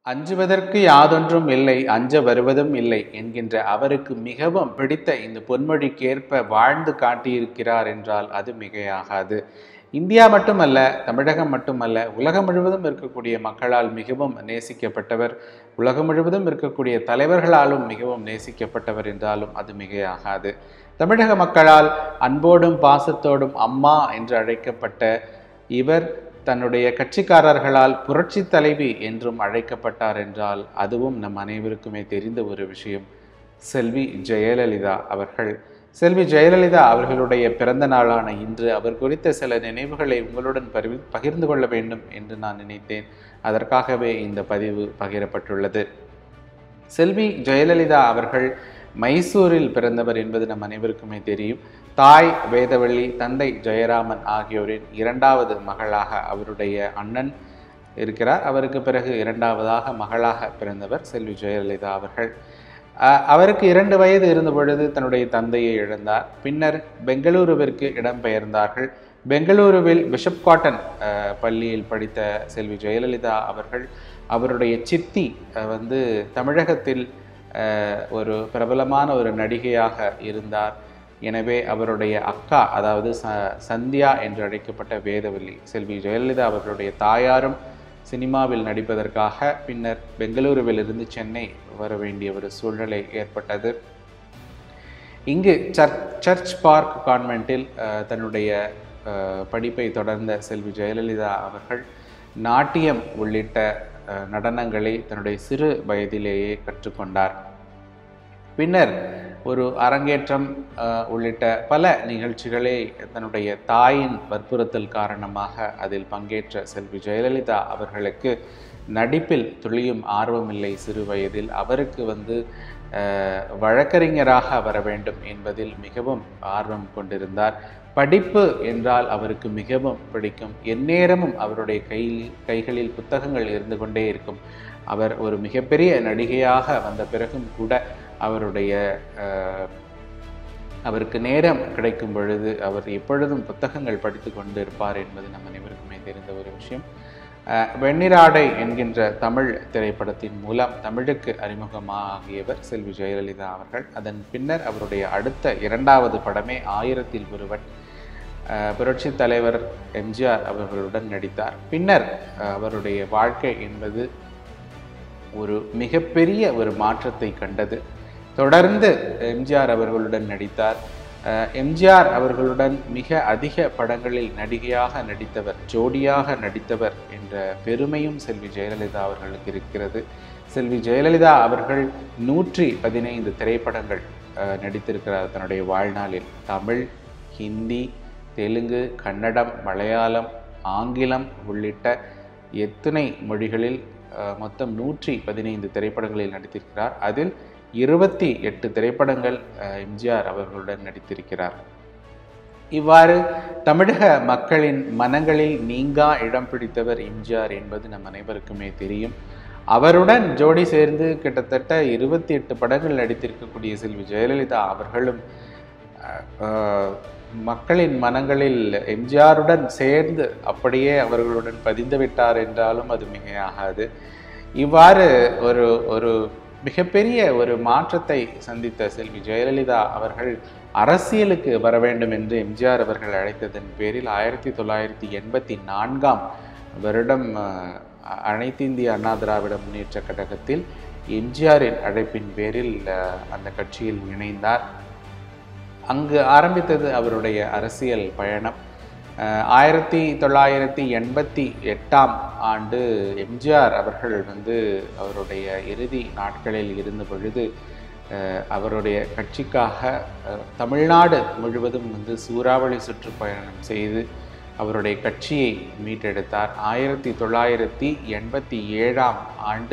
அஞ்சுவதற்கு யாதொன்றும் இல்லை அஞ்ச வருவதும் இல்லை என்கின்ற அவருக்கு மிகவும் பிடித்த இந்த பொன்மொழிக்கேற்ப வாழ்ந்து காட்டியிருக்கிறார் என்றால் அது மிகையாகாது இந்தியா மட்டுமல்ல தமிழகம் மட்டுமல்ல உலகம் முழுவதும் இருக்கக்கூடிய மக்களால் மிகவும் நேசிக்கப்பட்டவர் உலகம் முழுவதும் இருக்கக்கூடிய தலைவர்களாலும் மிகவும் நேசிக்கப்பட்டவர் என்றாலும் அது மிகையாகாது தமிழக மக்களால் அன்போடும் பாசத்தோடும் அம்மா என்று அழைக்கப்பட்ட இவர் தன்னுடைய கட்சிக்காரர்களால் புரட்சி தலைவி என்றும் அழைக்கப்பட்டார் என்றால் அதுவும் நம் அனைவருக்குமே தெரிந்த ஒரு விஷயம் செல்வி ஜெயலலிதா அவர்கள் செல்வி ஜெயலலிதா அவர்களுடைய பிறந்த நாளான இன்று அவர் குறித்த சில நினைவுகளை உங்களுடன் பரி பகிர்ந்து கொள்ள வேண்டும் என்று நான் நினைத்தேன் அதற்காகவே இந்த பதிவு பகிரப்பட்டுள்ளது செல்வி ஜெயலலிதா அவர்கள் மைசூரில் பிறந்தவர் என்பது நம் அனைவருக்குமே தெரியும் தாய் வேதவள்ளி தந்தை ஜெயராமன் ஆகியோரின் இரண்டாவது மகளாக அவருடைய அண்ணன் இருக்கிறார் அவருக்கு பிறகு இரண்டாவதாக மகளாக பிறந்தவர் செல்வி ஜெயலலிதா அவர்கள் அஹ், அவருக்கு இரண்டு வயது இருந்த பொழுது தன்னுடைய தந்தையை இழந்தார் பின்னர் பெங்களூருவிற்கு இடம்பெயர்ந்தார்கள் பெங்களூருவில் பிஷப் காட்டன் அஹ், பள்ளியில் படித்த செல்வி ஜெயலலிதா அவர்கள் அவருடைய சித்தி அஹ், வந்து தமிழகத்தில் அஹ், ஒரு பிரபலமான ஒரு நடிகையாக இருந்தார் எனவே அவருடைய அக்கா அதாவது ச சந்தியா என்று அழைக்கப்பட்ட வேதவல்லி செல்வி ஜெயலலிதா அவர்களுடைய தாயாரும் சினிமாவில் நடிப்பதற்காக பின்னர் பெங்களூருவிலிருந்து சென்னை வர வேண்டிய ஒரு சூழ்நிலை ஏற்பட்டது இங்கு சர்ச் சர்ச் பார்க் கான்வென்ட்டில் அஹ், தன்னுடைய அஹ், படிப்பை தொடர்ந்த செல்வி ஜெயலலிதா அவர்கள் நாட்டியம் உள்ளிட்ட அஹ், நடனங்களை தன்னுடைய சிறு வயதிலேயே கற்றுக்கொண்டார் பின்னர் ஒரு அரங்கேற்றம் அஹ், உள்ளிட்ட பல நிகழ்ச்சிகளை தன்னுடைய தாயின் வற்புறுத்தல் காரணமாக அதில் பங்கேற்ற செல்வி ஜெயலலிதா அவர்களுக்கு நடிப்பில் துளியும் ஆர்வமில்லை சிறு வயதில் அவருக்கு வந்து அஹ், வழக்கறிஞராக வர வேண்டும் என்பதில் மிகவும் ஆர்வம் கொண்டிருந்தார் படிப்பு என்றால் அவருக்கு மிகவும் பிடிக்கும் எந்நேரமும் அவருடைய கையில் கைகளில் புத்தகங்கள் இருந்து கொண்டே இருக்கும் அவர் ஒரு மிகப்பெரிய நடிகையாக வந்த பிறகும் கூட அவருடைய அஹ், அவருக்கு நேரம் கிடைக்கும் பொழுது அவர் எப்பொழுதும் புத்தகங்கள் படித்து கொண்டு இருப்பார் என்பது நம் அனைவருக்குமே தெரிந்த ஒரு விஷயம் அஹ், வெண்ணிராடை என்கின்ற தமிழ் திரைப்படத்தின் மூலம் தமிழுக்கு அறிமுகமாகியவர் செல்வி ஜெயலலிதா அவர்கள் அதன் பின்னர் அவருடைய அடுத்த இரண்டாவது படமே ஆயிரத்தில் ஒருவன் அஹ், புரட்சித் தலைவர் எம்ஜிஆர் அவர்களுடன் நடித்தார் பின்னர் அஹ், அவருடைய வாழ்க்கை என்பது ஒரு மிகப்பெரிய ஒரு மாற்றத்தை கண்டது தொடர்ந்து எம்ஜிஆர் அவர்களுடன் நடித்தார் அஹ், எம்ஜிஆர் அவர்களுடன் மிக அதிக படங்களில் நடிகையாக நடித்தவர் ஜோடியாக நடித்தவர் என்ற பெருமையும் செல்வி ஜெயலலிதா அவர்களுக்கு இருக்கிறது செல்வி ஜெயலலிதா அவர்கள் நூற்றி பதினைந்து திரைப்படங்கள் அஹ், நடித்திருக்கிறார் தன்னுடைய வாழ்நாளில் தமிழ் ஹிந்தி தெலுங்கு கன்னடம் மலையாளம் ஆங்கிலம் உள்ளிட்ட எத்தனை மொழிகளில் அஹ், மொத்தம் நூற்றி பதினைந்து திரைப்படங்களில் நடித்திருக்கிறார் அதில் இருபத்தி எட்டு திரைப்படங்கள் அஹ், எம்ஜிஆர் அவர்களுடன் நடித்திருக்கிறார் இவ்வாறு தமிழக மக்களின் மனங்களில் நீங்கா இடம் பிடித்தவர் எம்ஜிஆர் என்பது நம் அனைவருக்குமே தெரியும் அவருடன் ஜோடி சேர்ந்து கிட்டத்தட்ட இருபத்தி எட்டு படங்கள் நடித்திருக்கக்கூடிய செல்வி ஜெயலலிதா அவர்களும் அஹ், அஹ், மக்களின் மனங்களில் எம்ஜிஆருடன் சேர்ந்து அப்படியே அவர்களுடன் பதிந்து விட்டார் என்றாலும் அது மிகையாகாது இவ்வாறு ஒரு ஒரு மிகப்பெரிய ஒரு மாற்றத்தை சந்தித்த செல்வி ஜெயலலிதா அவர்கள் அரசியலுக்கு வர வேண்டும் என்று எம்ஜிஆர் அவர்கள் அழைத்ததன் பேரில் ஆயிரத்தி தொள்ளாயிரத்தி எண்பத்தி நான்காம் வருடம் அஹ், அனைத்து இந்திய அண்ணா திராவிட முன்னேற்ற கழகத்தில் எம்ஜிஆரின் அழைப்பின் பேரில் அஹ், அந்த கட்சியில் இணைந்தார் அங்கு ஆரம்பித்தது அவருடைய அரசியல் பயணம் அஹ், ஆயிரத்தி தொள்ளாயிரத்தி எண்பத்தி எட்டாம் ஆண்டு எம்ஜிஆர் அவர்கள் வந்து அவருடைய இறுதி நாட்களில் இருந்த பொழுது அஹ், அவருடைய கட்சிக்காக அஹ், தமிழ்நாடு முழுவதும் வந்து சூறாவளி சுற்றுப்பயணம் செய்து அவருடைய கட்சியை மீட்டெடுத்தார் ஆயிரத்தி தொள்ளாயிரத்தி எண்பத்தி ஏழாம் ஆண்டு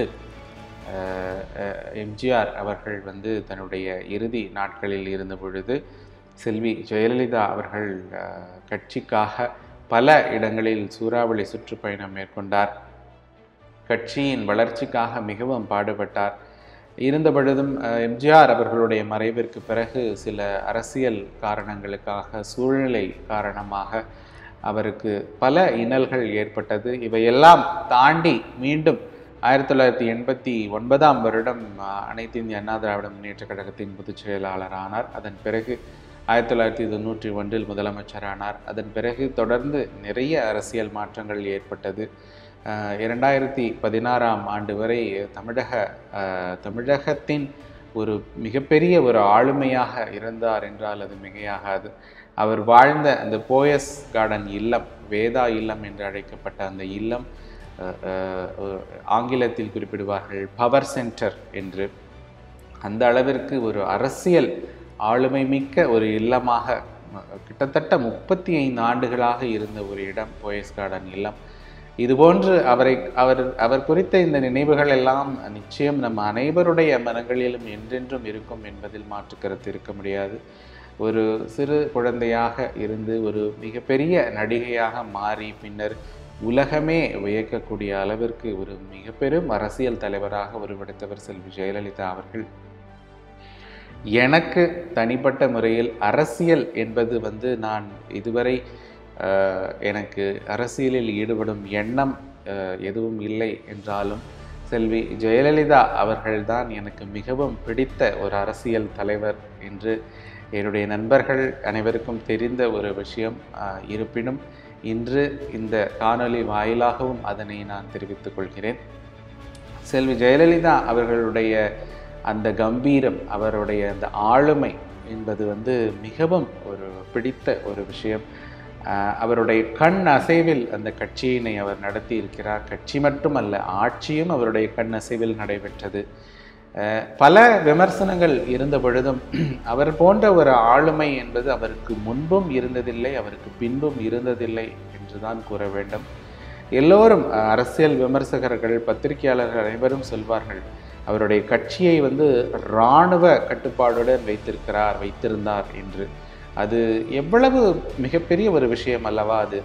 அஹ், அஹ், எம்ஜிஆர் அவர்கள் வந்து தன்னுடைய இறுதி நாட்களில் இருந்த பொழுது செல்வி ஜெயலலிதா அவர்கள் அஹ், கட்சிக்காக பல இடங்களில் சூறாவளி சுற்றுப்பயணம் மேற்கொண்டார் கட்சியின் வளர்ச்சிக்காக மிகவும் பாடுபட்டார் இருந்த பொழுதும் அஹ், எம்ஜிஆர் அவர்களுடைய மறைவிற்கு பிறகு சில அரசியல் காரணங்களுக்காக சூழ்நிலை காரணமாக அவருக்கு பல இன்னல்கள் ஏற்பட்டது இவையெல்லாம் தாண்டி மீண்டும் ஆயிரத்தி தொள்ளாயிரத்தி எண்பத்தி ஒன்பதாம் வருடம் அஹ், அனைத்து இந்திய அண்ணா திராவிட முன்னேற்றக் கழகத்தின் பொதுச் செயலாளர் ஆனார் அதன் பிறகு ஆயிரத்தி தொள்ளாயிரத்தி தொண்ணூற்றி ஒன்றில் முதலமைச்சரானார் அதன் பிறகு தொடர்ந்து நிறைய அரசியல் மாற்றங்கள் ஏற்பட்டது அஹ், இரண்டாயிரத்தி பதினாறாம் ஆண்டு வரை தமிழக அஹ், தமிழகத்தின் ஒரு மிகப்பெரிய ஒரு ஆளுமையாக இருந்தார் என்றால் அது மிகையாகாது அவர் வாழ்ந்த அந்த போயஸ் கார்டன் இல்லம் வேதா இல்லம் என்று அழைக்கப்பட்ட அந்த இல்லம் அஹ், அஹ், ஆங்கிலத்தில் குறிப்பிடுவார்கள் பவர் சென்டர் என்று அந்த அளவிற்கு ஒரு அரசியல் ஆளுமை மிக்க ஒரு இல்லமாக ம- கிட்டத்தட்ட முப்பத்தி ஐந்து ஆண்டுகளாக இருந்த ஒரு இடம் போயஸ் கார்டன் இல்லம் இதுபோன்று அவரை அவர் அவர் குறித்த இந்த நினைவுகள் எல்லாம் நிச்சயம் நம்ம அனைவருடைய மனங்களிலும் என்றென்றும் இருக்கும் என்பதில் மாற்று கருத்து இருக்க முடியாது ஒரு சிறு குழந்தையாக இருந்து ஒரு மிகப்பெரிய நடிகையாக மாறி பின்னர் உலகமே வியக்கக்கூடிய அளவிற்கு ஒரு மிக பெரும் அரசியல் தலைவராக உருவெடுத்தவர் செல்வி ஜெயலலிதா அவர்கள் எனக்கு தனிப்பட்ட முறையில் அரசியல் என்பது வந்து நான் இதுவரை அஹ், எனக்கு அரசியலில் ஈடுபடும் எண்ணம் அஹ், எதுவும் இல்லை என்றாலும் செல்வி ஜெயலலிதா அவர்கள்தான் எனக்கு மிகவும் பிடித்த ஒரு அரசியல் தலைவர் என்று என்னுடைய நண்பர்கள் அனைவருக்கும் தெரிந்த ஒரு விஷயம் அஹ், இருப்பினும் இன்று இந்த காணொளி வாயிலாகவும் அதனை நான் தெரிவித்துக் கொள்கிறேன் செல்வி ஜெயலலிதா அவர்களுடைய அந்த கம்பீரம் அவருடைய அந்த ஆளுமை என்பது வந்து மிகவும் ஒரு பிடித்த ஒரு விஷயம் ஆஹ் அவருடைய கண் அசைவில் அந்த கட்சியினை அவர் நடத்தி இருக்கிறார் கட்சி மட்டுமல்ல ஆட்சியும் அவருடைய கண் அசைவில் நடைபெற்றது ஆஹ் பல விமர்சனங்கள் இருந்த பொழுதும் அவர் போன்ற ஒரு ஆளுமை என்பது அவருக்கு முன்பும் இருந்ததில்லை அவருக்கு பின்பும் இருந்ததில்லை என்றுதான் கூற வேண்டும் எல்லோரும் அஹ், அரசியல் விமர்சகர்கள் பத்திரிகையாளர்கள் அனைவரும் சொல்வார்கள் அவருடைய கட்சியை வந்து இராணுவ கட்டுப்பாடுடன் வைத்திருக்கிறார் வைத்திருந்தார் என்று அது எவ்வளவு மிகப்பெரிய ஒரு விஷயம் அல்லவா அது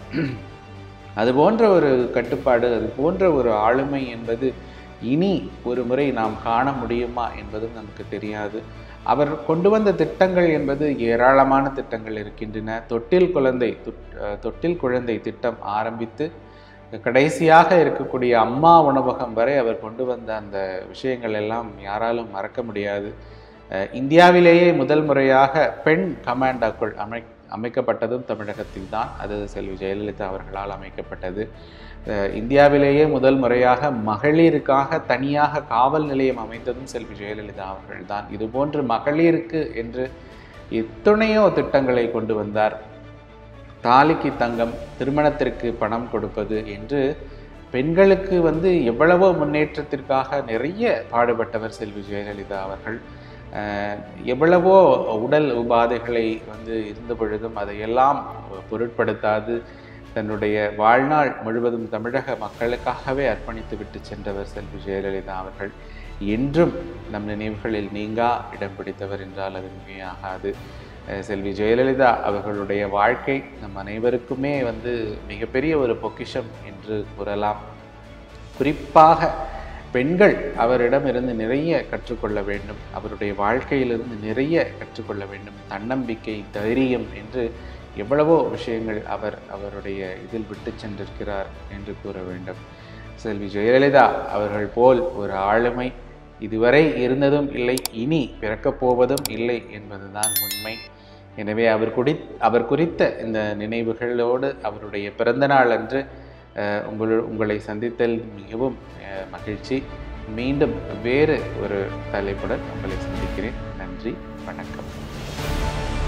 அது போன்ற ஒரு கட்டுப்பாடு அது போன்ற ஒரு ஆளுமை என்பது இனி ஒரு முறை நாம் காண முடியுமா என்பதும் நமக்கு தெரியாது அவர் கொண்டு வந்த திட்டங்கள் என்பது ஏராளமான திட்டங்கள் இருக்கின்றன தொட்டில் குழந்தை தொட்- அஹ் தொட்டில் குழந்தை திட்டம் ஆரம்பித்து கடைசியாக இருக்கக்கூடிய அம்மா உணவகம் வரை அவர் கொண்டு வந்த அந்த விஷயங்கள் எல்லாம் யாராலும் மறக்க முடியாது அஹ் இந்தியாவிலேயே முதல் முறையாக பெண் கமாண்டாக்குள் அமை அமைக்கப்பட்டதும் தமிழகத்தில் தான் அது செல்வி ஜெயலலிதா அவர்களால் அமைக்கப்பட்டது அஹ் இந்தியாவிலேயே முதல் முறையாக மகளிருக்காக தனியாக காவல் நிலையம் அமைத்ததும் செல்வி ஜெயலலிதா அவர்கள் தான் இதுபோன்று மகளிருக்கு என்று எத்தனையோ திட்டங்களை கொண்டு வந்தார் தாலிக்கு தங்கம் திருமணத்திற்கு பணம் கொடுப்பது என்று பெண்களுக்கு வந்து எவ்வளவோ முன்னேற்றத்திற்காக நிறைய பாடுபட்டவர் செல்வி ஜெயலலிதா அவர்கள் அஹ், எவ்வளவோ உடல் உபாதைகளை வந்து இருந்த பொழுதும் அதையெல்லாம் பொருட்படுத்தாது தன்னுடைய வாழ்நாள் முழுவதும் தமிழக மக்களுக்காகவே அர்ப்பணித்து விட்டு சென்றவர் செல்வி ஜெயலலிதா அவர்கள் என்றும் நம் நினைவுகளில் நீங்கா இடம் பிடித்தவர் என்றால் அது மிகையாகாது அஹ் செல்வி ஜெயலலிதா அவர்களுடைய வாழ்க்கை நம் அனைவருக்குமே வந்து மிகப்பெரிய ஒரு பொக்கிஷம் என்று கூறலாம் குறிப்பாக பெண்கள் அவரிடமிருந்து நிறைய கற்றுக்கொள்ள வேண்டும் அவருடைய வாழ்க்கையிலிருந்து நிறைய கற்றுக்கொள்ள வேண்டும் தன்னம்பிக்கை தைரியம் என்று எவ்வளவோ விஷயங்கள் அவர் அவருடைய இதில் விட்டு சென்றிருக்கிறார் என்று கூற வேண்டும் செல்வி ஜெயலலிதா அவர்கள் போல் ஒரு ஆளுமை இதுவரை இருந்ததும் இல்லை இனி பிறக்கப் போவதும் இல்லை என்பதுதான் உண்மை எனவே அவர் குடி அவர் குறித்த இந்த நினைவுகளோடு அவருடைய பிறந்தநாள் அன்று அஹ், உங்கள் உங்களை சந்தித்தல் மிகவும் அஹ், மகிழ்ச்சி மீண்டும் வேறு ஒரு தலைப்புடன் உங்களை சந்திக்கிறேன் நன்றி வணக்கம்